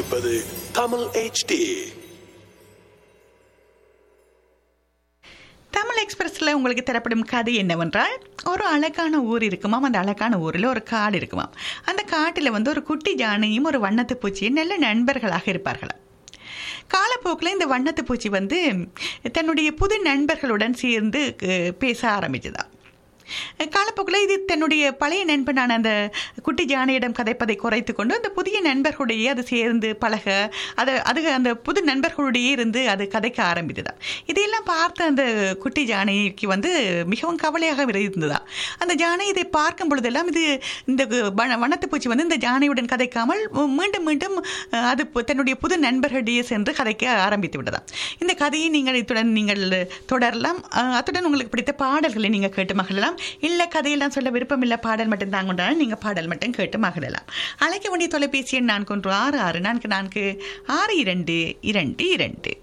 கேட்டுக்கொண்டிருப்பது தமிழ் HD தமிழ் எக்ஸ்பிரஸில் உங்களுக்கு தரப்படும் கதை என்னவென்றால் ஒரு அழகான ஊர் இருக்குமாம் அந்த அழகான ஊரில் ஒரு காடு இருக்குமாம் அந்த காட்டில் வந்து ஒரு குட்டி ஜானையும் ஒரு வண்ணத்து பூச்சியும் நல்ல நண்பர்களாக இருப்பார்களாம் காலப்போக்கில் இந்த வண்ணத்து பூச்சி வந்து தன்னுடைய புது நண்பர்களுடன் சேர்ந்து அஹ், பேச ஆரம்பிச்சதாம் காலப்போக்கில் இது தன்னுடைய பழைய நண்பனான அந்த குட்டி ஜானையிடம் கதைப்பதை குறைத்து கொண்டு அந்த புதிய நண்பர்களுடைய அது சேர்ந்து பழக அது அது அந்த புது நண்பர்களுடைய இருந்து அது கதைக்க ஆரம்பித்ததா இதையெல்லாம் பார்த்த அந்த குட்டி ஜானைக்கு வந்து மிகவும் கவலையாக இருந்ததா அந்த ஜானை இதை பார்க்கும் பொழுதெல்லாம் இது இந்த வன- வண்ணத்துப்பூச்சி வந்து இந்த ஜானையுடன் கதைக்காமல் மீண்டும் மீண்டும் அஹ், அது பு- தன்னுடைய புது நண்பர்களிடையே சென்று கதைக்க ஆரம்பித்து விட்டதாம் இந்த கதையை நீங்கள் இத்துடன் நீங்கள் தொடரலாம் அஹ், அத்துடன் உங்களுக்கு பிடித்த பாடல்களை நீங்கள் கேட்டு மகிழலாம் இல்லை கதையெல்லாம் சொல்ல விருப்பம் இல்லை பாடல் மட்டும் தான் கொண்டாலும் நீங்கள் பாடல் மட்டும் கேட்டு மகிழலாம் அழைக்க வேண்டிய தொலைபேசி எண் நான்கு ஒன்று ஆறு ஆறு நான்கு நான்கு ஆறு இரண்டு இரண்டு இரண்டு